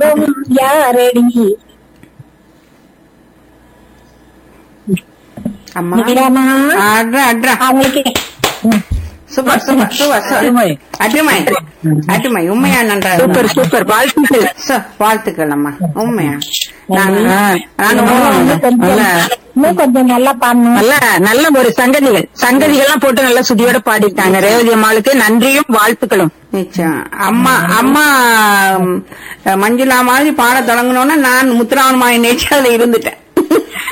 தெய்வம் யாரடி அம்மா மீராமா அட்ரா அட்ரா அவங்களுக்கு ம். சூப்பர் சூப்பர் சூப்பர் சூப்பர் அருமை. அருமை அருமை உண்மையா நன்றா சூப்பர் சூப்பர் வாழ்த்துக்கள் சோ, வாழ்த்துக்கள் அம்மா உண்மையா நான் ஆ, நான் இன்னும் உண்மை- கொஞ்சம் நல்ல இன்னும் கொஞ்சம் நல்லா பாடணும் நல்ல நல்ல ஒரு சங்கதிகள் சங்கதிகள்லாம் போட்டு நல்ல சுதியோட பாடிட்டாங்க ரேவதி அம்மாளுக்கு நன்றியும் வாழ்த்துக்களும் நிச்சயம் அம்மா அம்மா ம், மஞ்சுளா மாதிரி பாட தொடங்கணும்னா நான் முத்துராமன் மாய நேச்சர்ல இருந்துட்டேன்